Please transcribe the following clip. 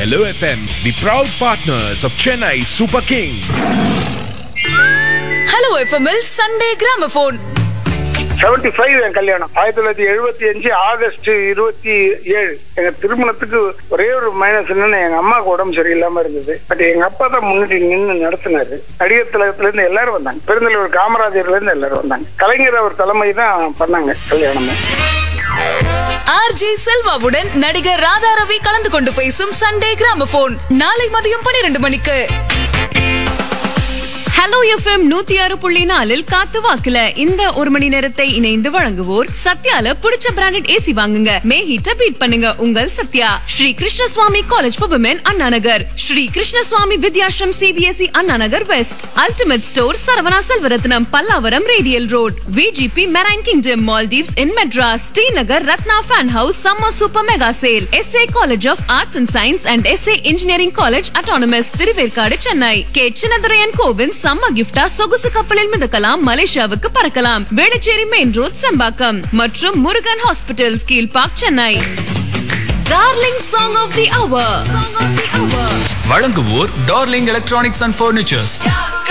Hello FM, the proud partners of Chennai Super Kings. Hello எஃப்எம்எல் Sunday gramophone seventy five என் கல்யாணம் ஆயிரத்தி தொள்ளாயிரத்தி எழுபத்தி அஞ்சு ஆகஸ்ட் இருபத்தி ஏழு எங்க திருமணத்துக்கு ஒரே ஒரு மைனஸ் என்னன்னு எங்க அம்மாவுக்கு உடம்பு சரியில்லாம இருந்தது பட் எங்க அப்பா தான் முன்னாடி நின்று நடத்தினாரு நடிகர் திலகத்துல இருந்து எல்லாரும் வந்தாங்க பெருந்தலைவர் காமராஜர்ல இருந்து எல்லாரும் வந்தாங்க கலைஞர் அவர் தலைமை தான் பண்ணாங்க கல்யாணமே ஆர்ஜே செல்வாவுடன் நடிகர் ராதா ரவி கலந்து கொண்டு பேசும் சண்டே கிராமபோன் நாளை மதியம் பனிரெண்டு மணிக்கு ஹலோ எஃப்எம் நூத்தி ஆறு புள்ளி நாலில் காத்து வாக்குல இந்த ஒரு மணி நேரத்தை இணைந்து வழங்குவோர் சத்யால புடிச்ச பிராண்டட் ஏசி வாங்குங்க மே ஹீட்ட பீட் பண்ணுங்க உங்கள் Sathya Sri Krishnaswamy college for women Anna Nagar Sri Krishnaswamy Vidyashram CBSE Anna Nagar west ultimate store Saravana Selvarathnam Pallavaram radial road VGP marine kingdom Maldives in Madras Srinagar Rathna fan house summer super mega sale SA college of arts and science and SA engineering college autonomous Thiruverkadu Chennai K Chinnathuraiyan Govind சம்ம கிஃப்டா சொகுசு கப்பலில் மிதக்கலாம் மலேசியாவுக்கு பறக்கலாம் Velachery main road Sembakkam மற்றும் Murugan hospital Kilpauk Chennai darling song of the hour வழங்குவோர் darling electronics and furnitures